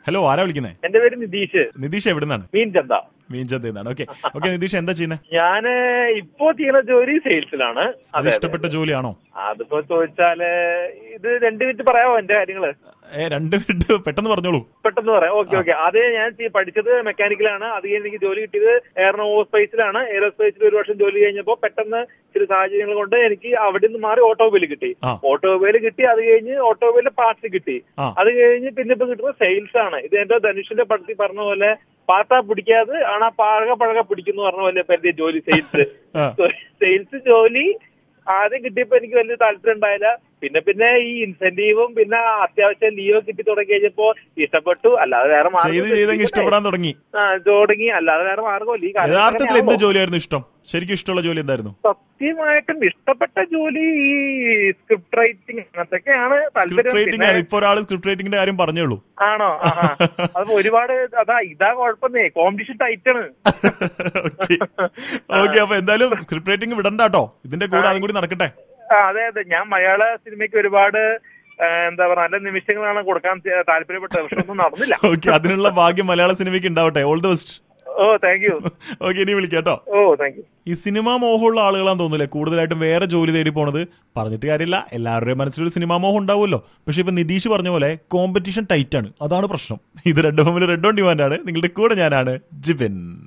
Hello ആരാ വിളിക്കുന്നേ എന്റെ പേര് നിതീഷ് നിതീഷ് എവിടുന്നാണ് മീൻ ചന്ത മീൻചന്ത എന്നാണ് ഓക്കെ ഓക്കെ നിതീഷ് എന്താ ചെയ്യുന്നത് ഞാന് ഇപ്പോ ചെയ്യുന്ന ജോലി സെയിൽസിലാണ് അത് അതെ അതെ. ഇഷ്ടപ്പെട്ട ജോലിയാണോ അതിപ്പോ ചോദിച്ചാല് ഇത് രണ്ട് മിനിറ്റ് പറയാമോ എന്റെ കാര്യങ്ങള് ഏ രണ്ട് മിനിറ്റ് പെട്ടെന്ന് പറഞ്ഞോളൂ പെട്ടെന്ന് പറയാം ഓക്കെ ഓക്കെ അത് ഞാൻ ചെ- പഠിച്ചത് മെക്കാനിക്കലാണ് അത് കഴിഞ്ഞ് എനിക്ക് ജോലി കിട്ടിയത് എയർനോസ്പേസിലാണ് എയറോസ്പേസിൽ ഒരു വർഷം ജോലി കഴിഞ്ഞപ്പോ പെട്ടെന്ന് ചില സാഹചര്യങ്ങൾ കൊണ്ട് എനിക്ക് അവിടെ നിന്ന് മാറി ഓട്ടോമൊബൈൽ കിട്ടി ആ. ഓട്ടോമൊബൈൽ കിട്ടി അത് കഴിഞ്ഞ് ഓട്ടോമൊബൈലിന്റെ പാർട്സ് കിട്ടി ആ. അത് കഴിഞ്ഞ് പിന്നെ ഇപ്പൊ കിട്ടുന്നത് സെയിൽസ് ആണ് ഇത് എന്റെ ധനുഷിന്റെ പടത്തിൽ പറഞ്ഞ പോലെ പാത്താ പിടിക്കാതെ ആണ് പഴക പഴക പിടിക്കുന്നു പറഞ്ഞ പോലെ ഇപ്പൊ എന്റെ ജോലി സെയിൽസ് ആ. സെയിൽസ് ജോലി ആദ്യം കിട്ടിയപ്പോ എനിക്ക് വലിയ താല്പര്യം ഉണ്ടായില്ല പിന്നെ പിന്നെ ഈ ഇൻസെന്റീവും പിന്നെ അത്യാവശ്യം ലീവ് കിട്ടി തുടങ്ങി കഴിഞ്ഞപ്പോ ഇഷ്ടപ്പെട്ടു അല്ലാതെ വേറെ ചെയ്ത് ചെയ്തെങ്കിൽ ഇഷ്ടപ്പെടാൻ തുടങ്ങി ആ, തുടങ്ങി അല്ലാതെ വേറെ മാർഗമില്ല ഈ കാലത്ത് യഥാർത്ഥത്തിൽ എന്ത് അങ്ങനെയാണല്ലോ. ജോലിയായിരുന്നു ഇഷ്ടം ശരിക്കും ഇഷ്ടമുള്ള ജോലി എന്തായിരുന്നു സത്യമായിട്ടും ഇഷ്ടപ്പെട്ട ജോലി ഈ സ്ക്രിപ്റ്റ് റൈറ്റിംഗ് അങ്ങനത്തെയൊക്കെയാണ് സ്ക്രിപ്റ്റ് താല്പര്യം റൈറ്റിംഗ് പിന്നെ ആണ് ഇപ്പൊ ഒരാൾ സ്ക്രിപ്റ്റ് റൈറ്റിംഗിന്റെ കാര്യം പറഞ്ഞോളൂ ആണോ ആഹാ. അത് ഒരുപാട് അതാ ഇതാ കുഴപ്പമേ കോമ്പറ്റീഷൻ ടൈറ്റ് ആണ് ഓക്കെ ഓക്കെ അപ്പൊ എന്തായാലും സ്ക്രിപ്റ്റ് റൈറ്റിംഗ് വിടണ്ട കേട്ടോ ഇതിന്റെ കൂടെ അതും കൂടി നടക്കട്ടെ ആ, അതെ അതെ ഞാൻ മലയാള സിനിമയ്ക്ക് ഒരുപാട് ആ, എന്താ പറയാ നല്ല നിമിഷങ്ങളാണ് കൊടുക്കാൻ ത- താല്പര്യപ്പെട്ടത് പക്ഷെ ഒന്നും നടന്നില്ല ഓക്കെ അതിനുള്ള ഭാഗ്യം മലയാള സിനിമയ്ക്ക് ഉണ്ടാവട്ടെ all the best oh thank you okay ഇനി വിളിക്കാം കേട്ടോ ഓ താങ്ക് യു ഈ സിനിമാ മോഹമുള്ള ആളുകളാന്ന് തോന്നുന്നില്ലേ കൂടുതലായിട്ടും വേറെ ജോലി തേടി പോണത് പറഞ്ഞിട്ട് കാര്യമില്ല എല്ലാവരുടെയും മനസ്സിലൊരു സിനിമാ മോഹം ഉണ്ടാവുമല്ലോ പക്ഷെ ഇപ്പൊ നിതീഷ് പറഞ്ഞ പോലെ കോമ്പറ്റീഷൻ ടൈറ്റ് ആണ് അതാണ് പ്രശ്നം ഇത് റെഡ് ഹോമിൽ റെഡ് ഓൺ ഡിമാൻഡ് ആണ് നിങ്ങളുടെ കൂടെ ഞാനാണ് ജിബിൻ